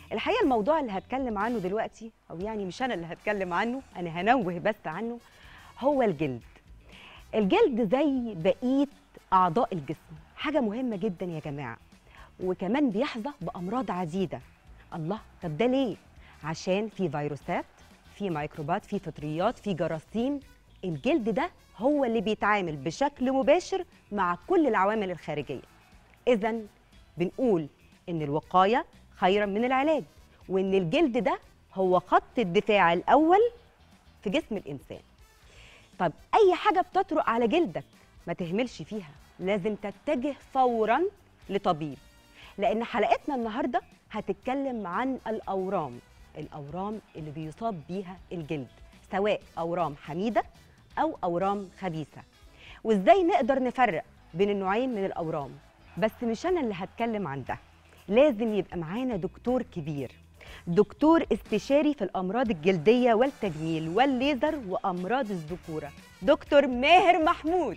الحقيقه الموضوع اللي هتكلم عنه دلوقتي او يعني مش انا اللي هتكلم عنه انا هنوه بس عنه هو الجلد الجلد زي بقيه اعضاء الجسم حاجه مهمه جدا يا جماعه وكمان بيحظى بامراض عديده الله طب ده ليه عشان في فيروسات في ميكروبات في فطريات في جراثيم الجلد ده هو اللي بيتعامل بشكل مباشر مع كل العوامل الخارجيه اذا بنقول ان الوقايه خيرا من العلاج وان الجلد ده هو خط الدفاع الاول في جسم الانسان طب اي حاجه بتطرق على جلدك ما تهملش فيها لازم تتجه فورا لطبيب لان حلقتنا النهارده هتتكلم عن الاورام الاورام اللي بيصاب بيها الجلد سواء اورام حميده او اورام خبيثه وازاي نقدر نفرق بين النوعين من الاورام بس مش انا اللي هتكلم عن ده لازم يبقى معانا دكتور كبير دكتور استشاري في الامراض الجلديه والتجميل والليزر وامراض الذكوره دكتور ماهر محمود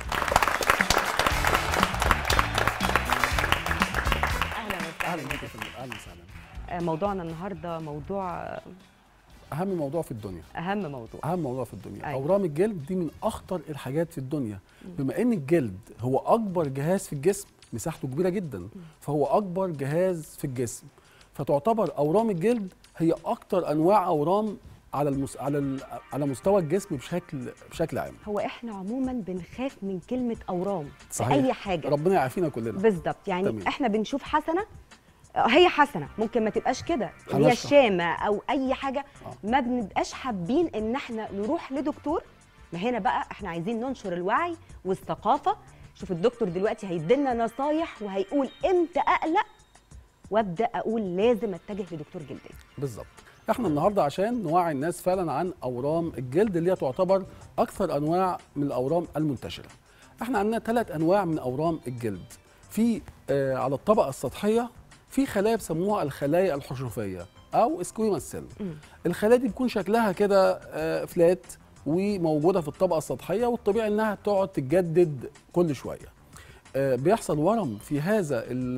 اهلا وسهلا اهلا بيك يا فندم اهلا وسهلا آه، موضوعنا النهارده موضوع آه، اهم موضوع في الدنيا اهم موضوع اهم موضوع في الدنيا أيوة. اورام الجلد دي من اخطر الحاجات في الدنيا بما ان الجلد هو اكبر جهاز في الجسم مساحته كبيره جدا فهو اكبر جهاز في الجسم فتعتبر اورام الجلد هي اكتر انواع اورام على المس... على ال... على مستوى الجسم بشكل بشكل عام هو احنا عموما بنخاف من كلمه اورام في صحيح. اي حاجه ربنا يعافينا كلنا بالظبط يعني تمام. احنا بنشوف حسنه آه، هي حسنه ممكن ما تبقاش كده هي هنشرح. الشامه او اي حاجه آه. ما بنبقاش حابين ان احنا نروح لدكتور ما هنا بقى احنا عايزين ننشر الوعي والثقافه شوف الدكتور دلوقتي هيدينا نصايح وهيقول امتى اقلق وابدا اقول لازم اتجه لدكتور جلديه بالظبط احنا النهارده عشان نوعي الناس فعلا عن اورام الجلد اللي هي تعتبر اكثر انواع من الاورام المنتشره احنا عندنا ثلاث انواع من اورام الجلد في آه على الطبقه السطحيه في خلايا بيسموها الخلايا الحشرفيه او سكويماس سيل الخلايا دي بيكون شكلها كده آه فلات وموجوده في الطبقه السطحيه والطبيعي انها تقعد تتجدد كل شويه آه، بيحصل ورم في هذا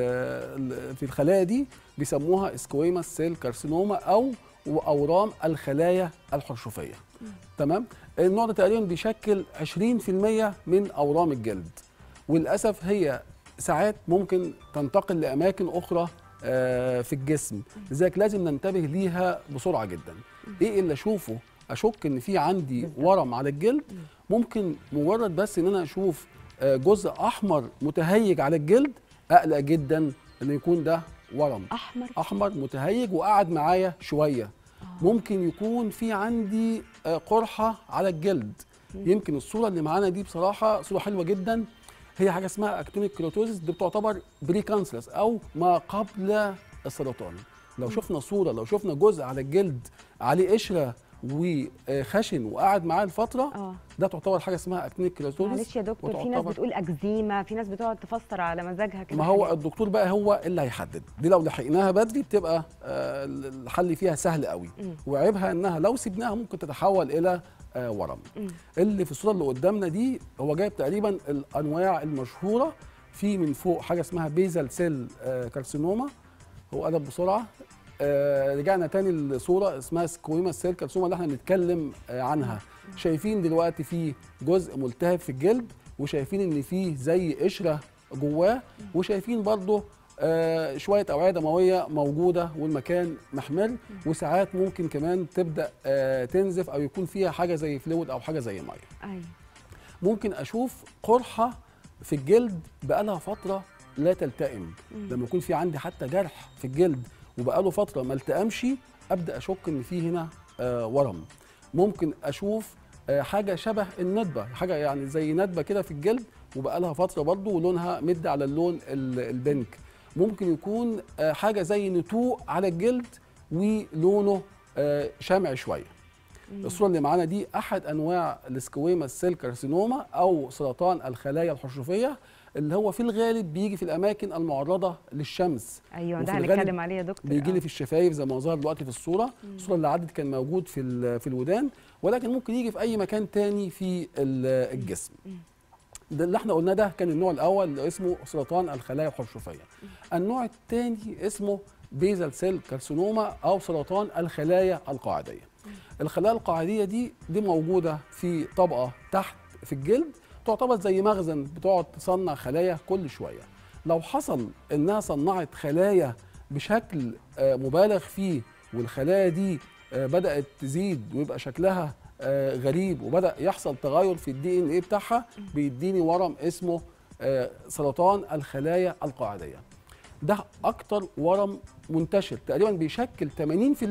ال- ال- في الخلايا دي بيسموها سكويماس سيل كارسينوما او اورام الخلايا الحرشفيه تمام النوع ده تقريبا بيشكل 20% من اورام الجلد وللاسف هي ساعات ممكن تنتقل لاماكن اخرى آه، في الجسم لذلك لازم ننتبه ليها بسرعه جدا ايه اللي اشوفه اشك ان في عندي ورم على الجلد ممكن مجرد بس ان انا اشوف آه، جزء احمر متهيج على الجلد اقلق جدا ان يكون ده ورم احمر احمر متهيج وقعد معايا شويه ممكن يكون في عندي آه، قرحه على الجلد يمكن الصوره اللي معانا دي بصراحه صوره حلوه جدا هي حاجه اسمها اكتونيك كيروتوزيس دي بتعتبر بري كانسرس او ما قبل السرطان لو شفنا صوره لو شفنا جزء على الجلد عليه قشره وخشن وقعد معاه لفتره اه ده تعتبر حاجه اسمها اكتونيك كيروتوزيس معلش يا دكتور في ناس وتعتبر- بتقول اكزيما في ناس بتقعد تفسر على مزاجها كده ما هو حاجات. الدكتور بقى هو اللي هيحدد دي لو لحقناها بدري بتبقى آه، الحل فيها سهل قوي مم. وعيبها انها لو سيبناها ممكن تتحول الى آه، ورم مم. اللي في الصوره اللي قدامنا دي هو جايب تقريبا الانواع المشهوره في من فوق حاجه اسمها بيزل سيل آه، كارسينوما هو قلب بسرعه آه، رجعنا تاني لصوره اسمها سكويما سيل كارسينوما اللي احنا بنتكلم آه، عنها شايفين دلوقتي في جزء ملتهب في الجلد وشايفين ان في زي قشره جواه وشايفين برضه آه، شويه اوعيه دمويه موجوده والمكان محمر وساعات ممكن كمان تبدا آه، تنزف او يكون فيها حاجه زي فلويد او حاجه زي ميه ايوه ممكن اشوف قرحه في الجلد بقالها فتره لا تلتئم لما يكون في عندي حتى جرح في الجلد وبقاله فتره ما التئمش ابدا اشك ان في هنا آه ورم ممكن اشوف آه حاجه شبه الندبه حاجه يعني زي ندبه كده في الجلد وبقالها فتره برضه ولونها مد على اللون ال- البنك ممكن يكون آه حاجه زي نتوء على الجلد ولونه آه شمع شويه الصوره اللي معانا دي احد انواع السكويما سيل كارسينوما او سرطان الخلايا الحشرفيه اللي هو في الغالب بيجي في الاماكن المعرضه للشمس ايوه وفي ده الغالب هنتكلم عليه يا دكتور بيجي آه. لي في الشفايف زي ما ظهر دلوقتي في الصوره الصوره اللي عدت كان موجود في ال- في الودان ولكن ممكن يجي في اي مكان تاني في ال- الجسم ده اللي احنا قلناه ده كان النوع الاول اللي اسمه سرطان الخلايا الحرشفيه النوع الثاني اسمه بيزل سيل كارسينوما او سرطان الخلايا القاعديه الخلايا القاعديه دي دي موجوده في طبقه تحت في الجلد تعتبر زي مخزن بتقعد تصنع خلايا كل شويه لو حصل انها صنعت خلايا بشكل آه، مبالغ فيه والخلايا دي آه، بدات تزيد ويبقى شكلها آه، غريب وبدا يحصل تغير في الدي ان ايه بتاعها بيديني ورم اسمه آه، سرطان الخلايا القاعديه ده اكتر ورم منتشر تقريبا بيشكل 80%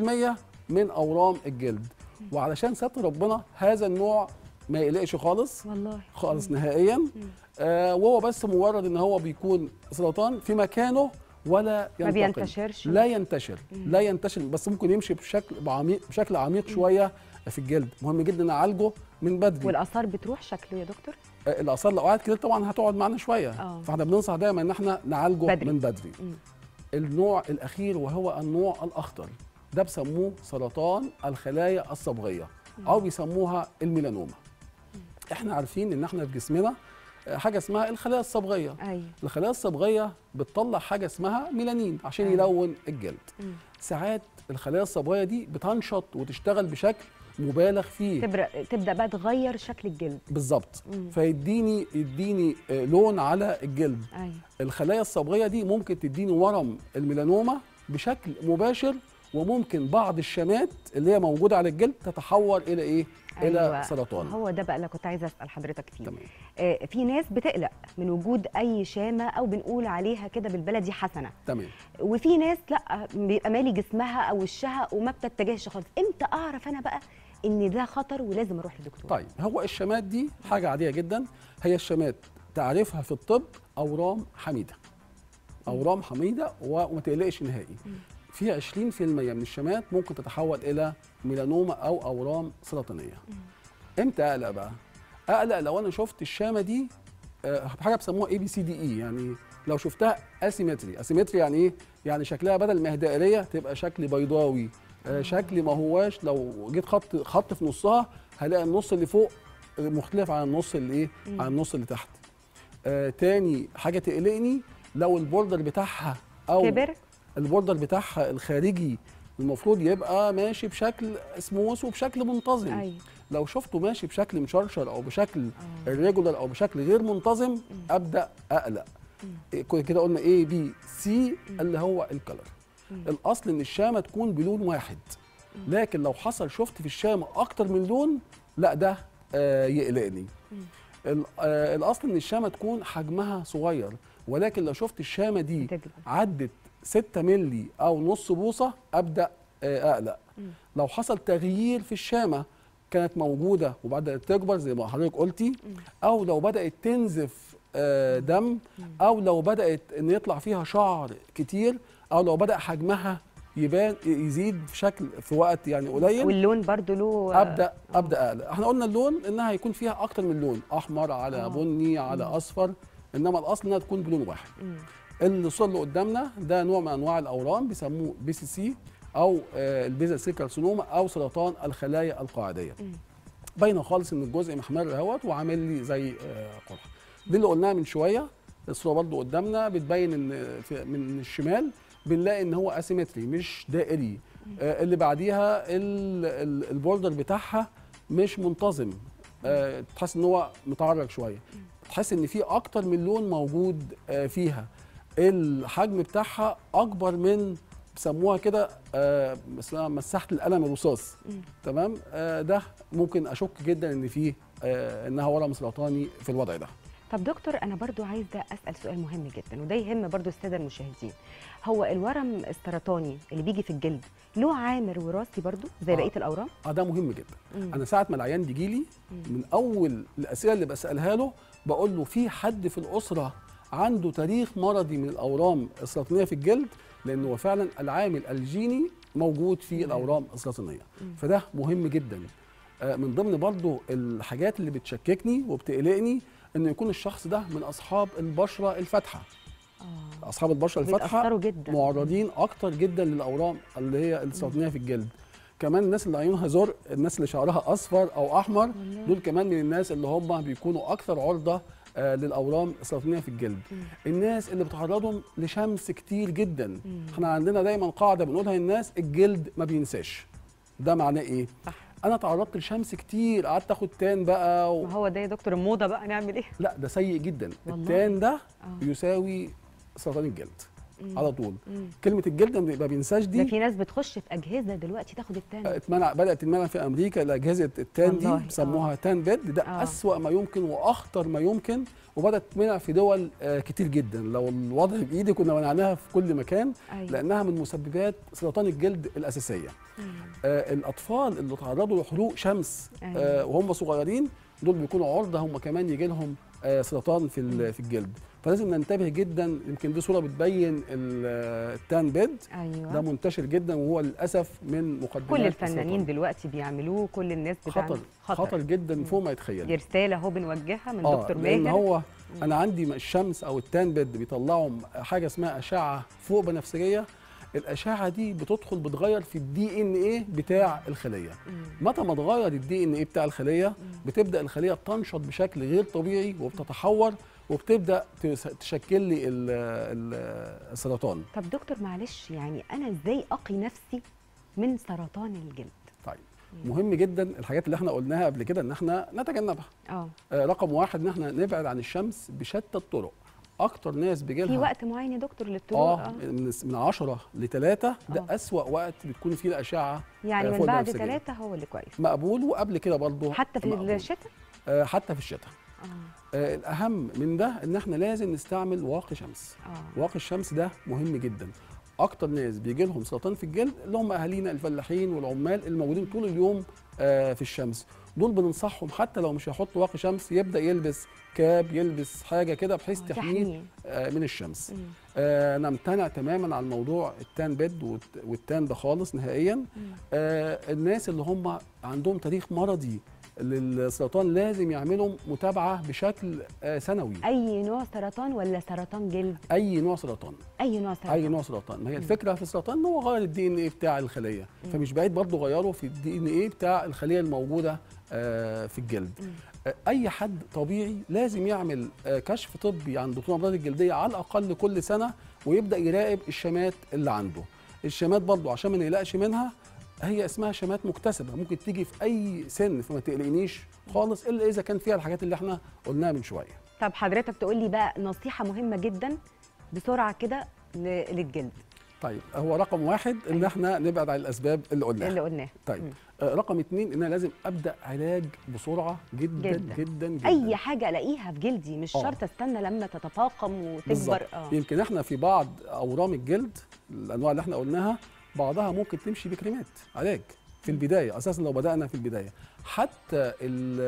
من اورام الجلد وعلشان ستر ربنا هذا النوع ما يقلقش خالص والله خالص نهائيا آه وهو بس مجرد ان هو بيكون سرطان في مكانه ولا ما ينتقل بينتشرش لا ينتشر لا ينتشر بس ممكن يمشي بشكل بعميق بشكل عميق شويه في الجلد مهم جدا نعالجه من بدري والاثار بتروح شكله يا دكتور آه، الاثار لو قعدت كده طبعا هتقعد معانا شويه آه. فاحنا بننصح دايما ان احنا نعالجه بدري. من بدري مم. النوع الاخير وهو النوع الاخطر ده بسموه سرطان الخلايا الصبغيه او بيسموها الميلانوما احنا عارفين ان احنا في جسمنا آه، حاجه اسمها الخلايا الصبغيه ايوه الخلايا الصبغيه بتطلع حاجه اسمها ميلانين عشان أيوة. يلون الجلد مم. ساعات الخلايا الصبغيه دي بتنشط وتشتغل بشكل مبالغ فيه تبرا تبدا بقى تغير شكل الجلد بالظبط مم. فيديني يديني آه، لون على الجلد ايوه الخلايا الصبغيه دي ممكن تديني ورم الميلانوما بشكل مباشر وممكن بعض الشمات اللي هي موجوده على الجلد تتحول الى ايه الى أيوة. سرطان هو ده بقى اللي كنت عايزه اسال حضرتك فيه تمام آه في ناس بتقلق من وجود اي شامه او بنقول عليها كده بالبلدي حسنه تمام وفي ناس لا بيبقى مالي جسمها او وشها وما بتتجهش خالص امتى اعرف انا بقى ان ده خطر ولازم اروح لدكتور طيب هو الشمات دي حاجه عاديه جدا هي الشمات تعرفها في الطب اورام حميده اورام حميده وما تقلقش نهائي في 20% من الشمات ممكن تتحول الى ميلانوما او اورام سرطانيه امتى اقلق بقى اقلق لو انا شفت الشامه دي آه، حاجه بيسموها اي بي سي دي اي يعني لو شفتها اسيمتري اسيمتري يعني ايه يعني شكلها بدل ما هي دائريه تبقى شكل بيضاوي آه، شكل ما هواش لو جيت خط خط في نصها هلاقي النص اللي فوق مختلف عن النص اللي ايه عن النص اللي تحت آه تاني حاجه تقلقني لو البوردر بتاعها او كبر البوردر بتاعها الخارجي المفروض يبقى ماشي بشكل سموث وبشكل منتظم ايوه لو شفته ماشي بشكل مشرشر او بشكل ريجولار او بشكل غير منتظم ابدا اقلق إيه كده كده قلنا اي بي سي اللي هو الكلر الاصل ان الشامه تكون بلون واحد لكن لو حصل شفت في الشامه اكتر من لون لا ده آه يقلقني ال- آه الاصل ان الشامه تكون حجمها صغير ولكن لو شفت الشامه دي بتكبر. عدت 6 مللي او نص بوصه ابدا آه اقلق لو حصل تغيير في الشامه كانت موجوده وبدات تكبر زي ما حضرتك قلتي او لو بدات تنزف آه، دم او لو بدات ان يطلع فيها شعر كتير او لو بدا حجمها يبان يزيد في شكل في وقت يعني قليل واللون برضو له ابدا ابدا اقلق احنا قلنا اللون انها هيكون فيها اكتر من لون احمر على آه. بني على اصفر انما الاصل انها تكون بلون واحد مم. الصوره اللي قدامنا ده نوع من انواع الاورام بيسموه بي سي سي او آه، البيزا سيل كارسينوما او سرطان الخلايا القاعديه مم. باينه خالص ان الجزء محمر اهوت وعامل لي زي آه، قرحه دي اللي قلناها من شويه الصوره برضو قدامنا بتبين ان في من الشمال بنلاقي ان هو اسيمتري مش دائري آه، اللي بعديها ال- ال- البوردر بتاعها مش منتظم آه، تحس ان هو متعرج شويه تحس ان في اكتر من لون موجود آه، فيها الحجم بتاعها اكبر من بيسموها كده آه، اسمها مساحه القلم الرصاص مم. تمام آه، ده ممكن اشك جدا ان فيه آه، انها ورم سرطاني في الوضع ده طب دكتور انا برضو عايزه اسال سؤال مهم جدا وده يهم برضو الساده المشاهدين هو الورم السرطاني اللي بيجي في الجلد له عامر وراثي برضو زي آه. بقيه الاورام اه ده مهم جدا مم. انا ساعه ما العيان بيجي لي من اول الاسئله اللي بسالها له بقول له في حد في الاسره عنده تاريخ مرضي من الاورام السرطانيه في الجلد لان هو فعلا العامل الجيني موجود في الاورام السرطانيه فده مهم جدا آه، من ضمن برضو الحاجات اللي بتشككني وبتقلقني انه يكون الشخص ده من اصحاب البشره الفاتحه اه اصحاب البشره الفاتحه بيتاثروا جدا معرضين اكتر جدا للاورام اللي هي السرطانيه في الجلد كمان الناس اللي عيونها زرق الناس اللي شعرها اصفر او احمر والله. دول كمان من الناس اللي هم بيكونوا اكثر عرضه آه للاورام السرطانيه في الجلد الناس اللي بتعرضهم لشمس كتير جدا احنا عندنا دايما قاعده بنقولها للناس الجلد ما بينساش ده معناه ايه صح. انا تعرضت لشمس كتير قعدت اخد تان بقى و... ما هو ده يا دكتور الموضه بقى نعمل ايه لا ده سيء جدا والله؟ التان ده آه. يساوي سرطان الجلد مم. على طول مم. كلمه الجلد ما بينساش ده دي في ناس بتخش في اجهزه دلوقتي تاخد التاني اتمنع بدات تتمنع في امريكا الاجهزه التان والله، دي بيسموها تان بيد ده آه. اسوا ما يمكن واخطر ما يمكن وبدات تتمنع في دول آه، كتير جدا لو الوضع بايدي كنا منعناها في كل مكان أيوة. لانها من مسببات سرطان الجلد الاساسيه مم. آه، الاطفال اللي تعرضوا لحروق شمس أيوة. آه، وهم صغيرين دول بيكونوا عرضه هم كمان يجي لهم آه، سرطان في ال- في الجلد فلازم ننتبه جدا يمكن دي صوره بتبين ال- آه، التان بيد ده ايوه منتشر جدا وهو للاسف من مقدمات كل الفنانين السرطان. دلوقتي بيعملوه كل الناس بتعمل خطر خطر جدا فوق ما يتخيل دي رساله اهو بنوجهها من اه دكتور لان ماهر هو انا عندي الشمس او التان بيد بيطلعوا حاجه اسمها اشعه فوق بنفسجيه الاشعه دي بتدخل بتغير في الدي ان ايه بتاع الخليه مم. متى ما تغير الدي ان ايه بتاع الخليه بتبدا الخليه تنشط بشكل غير طبيعي وبتتحور وبتبدا تس- تشكل لي ال- ال- السرطان طب دكتور معلش يعني انا ازاي اقي نفسي من سرطان الجلد طيب مهم جدا الحاجات اللي احنا قلناها قبل كده ان احنا نتجنبها اه آه، رقم واحد ان احنا نبعد عن الشمس بشتى الطرق اكتر ناس بيجي في لها وقت معين يا دكتور للطلوع اه من من 10 ل 3 ده آه. اسوأ وقت بتكون فيه الاشعه يعني آه، من فوق بعد البنفسجية. ثلاثة هو اللي كويس مقبول وقبل كده برضه حتى في مقبول. الشتاء آه، حتى في الشتاء اه آه، الاهم من ده ان احنا لازم نستعمل واقي شمس اه واقي الشمس ده مهم جدا اكتر ناس بيجي لهم سرطان في الجلد اللي هم اهالينا الفلاحين والعمال الموجودين طول اليوم آه، في الشمس دول بننصحهم حتى لو مش هيحط واقي شمس يبدا يلبس كاب يلبس حاجه كده بحيث آه، تحميه تحميه. آه، من الشمس مم. آه نمتنع تماما عن موضوع التان بيد والت- والتان ده خالص نهائيا آه الناس اللي هم عندهم تاريخ مرضي للسرطان لازم يعملوا متابعه بشكل آه سنوي اي نوع سرطان ولا سرطان جلد اي نوع سرطان اي نوع سرطان اي نوع سرطان ما هي الفكره في السرطان ان هو غير الدي ان ايه بتاع الخليه فمش بعيد برضه غيره في الدي ان ايه بتاع الخليه الموجوده آه في الجلد آه اي حد طبيعي لازم يعمل آه كشف طبي عن دكتور امراض الجلديه على الاقل كل سنه ويبدا يراقب الشمات اللي عنده الشمات برضه عشان ما نقلقش منها هي اسمها شمات مكتسبه ممكن تيجي في اي سن فما تقلقنيش خالص الا اذا كان فيها الحاجات اللي احنا قلناها من شويه طب حضرتك تقول لي بقى نصيحة مهمة جدا بسرعة كده ل- للجلد طيب هو رقم واحد ان أيوة. احنا نبعد عن الاسباب اللي قلناها اللي قلناه طيب مم. آه رقم اتنين ان انا لازم ابدا علاج بسرعه جدا جداً. جدا جدا, جداً. اي حاجة الاقيها في جلدي مش آه. شرط استنى لما تتفاقم وتكبر بالظبط اه يمكن احنا في بعض اورام الجلد الانواع اللي احنا قلناها بعضها ممكن تمشي بكريمات علاج في البدايه اساسا لو بدانا في البدايه حتى ال-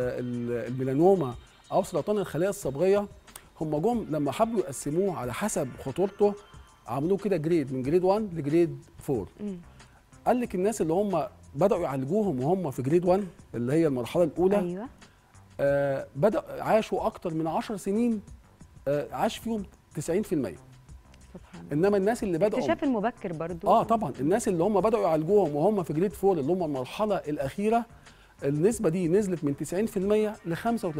ال- الميلانوما او سرطان الخلايا الصبغيه هم جم لما حبوا يقسموه على حسب خطورته عملوه كده جريد من جريد 1 لجريد 4 مم. قال لك الناس اللي هم بداوا يعالجوهم وهم في جريد 1 اللي هي المرحله الاولى ايوه آه بدا عاشوا اكتر من 10 سنين آه عاش فيهم 90% سبحان الله انما الناس اللي بداوا اكتشاف المبكر برضو اه طبعا الناس اللي هم بداوا يعالجوهم وهم في جريد 4 اللي هم المرحله الاخيره النسبه دي نزلت من 90% ل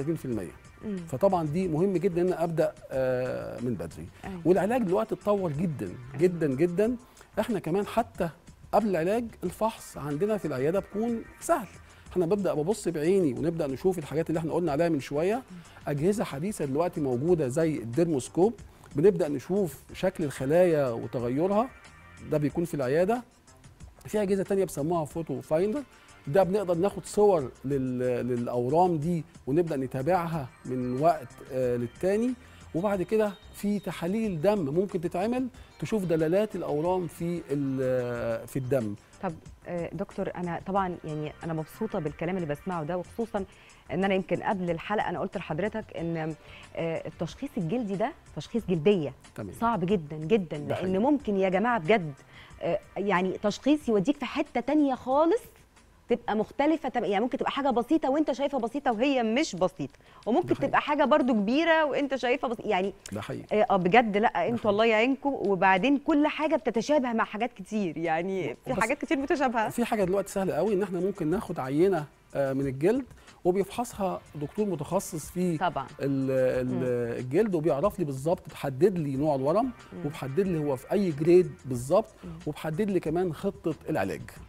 35% مم. فطبعا دي مهم جدا ان أنا ابدا آه من بدري أيوة. والعلاج دلوقتي اتطور جدا جدا جدا احنا كمان حتى قبل العلاج الفحص عندنا في العياده بيكون سهل احنا ببدا ببص بعيني ونبدا نشوف الحاجات اللي احنا قلنا عليها من شويه اجهزه حديثه دلوقتي موجوده زي الديرموسكوب بنبدا نشوف شكل الخلايا وتغيرها ده بيكون في العياده في اجهزه تانية بيسموها فوتو فايندر ده بنقدر ناخد صور لل... للاورام دي ونبدا نتابعها من وقت آه للتاني وبعد كده في تحاليل دم ممكن تتعمل تشوف دلالات الاورام في ال- في الدم طب آه، دكتور انا طبعا يعني انا مبسوطه بالكلام اللي بسمعه ده وخصوصا ان انا يمكن قبل الحلقه انا قلت لحضرتك ان آه، التشخيص الجلدي ده تشخيص جلديه تمام صعب جدا جدا ده لان حقيقي. ممكن يا جماعه بجد آه، يعني تشخيص يوديك في حته تانية خالص تبقى مختلفة تم- يعني ممكن تبقى حاجة بسيطة وانت شايفها بسيطة وهي مش بسيطة وممكن ده حقيقي. تبقى حاجة برضو كبيرة وانت شايفها بسيطة يعني ده حقيقي اه آه، بجد لا انتوا حقيقي. الله يعينكم وبعدين كل حاجة بتتشابه مع حاجات كتير يعني في بس- حاجات كتير متشابهة في حاجه دلوقتي سهله قوي ان احنا ممكن ناخد عينه آه، من الجلد وبيفحصها دكتور متخصص في طبعا ال- ال- الجلد وبيعرف لي بالظبط بحدد لي نوع الورم وبحدد لي هو في اي جريد بالظبط وبحدد لي كمان خطه العلاج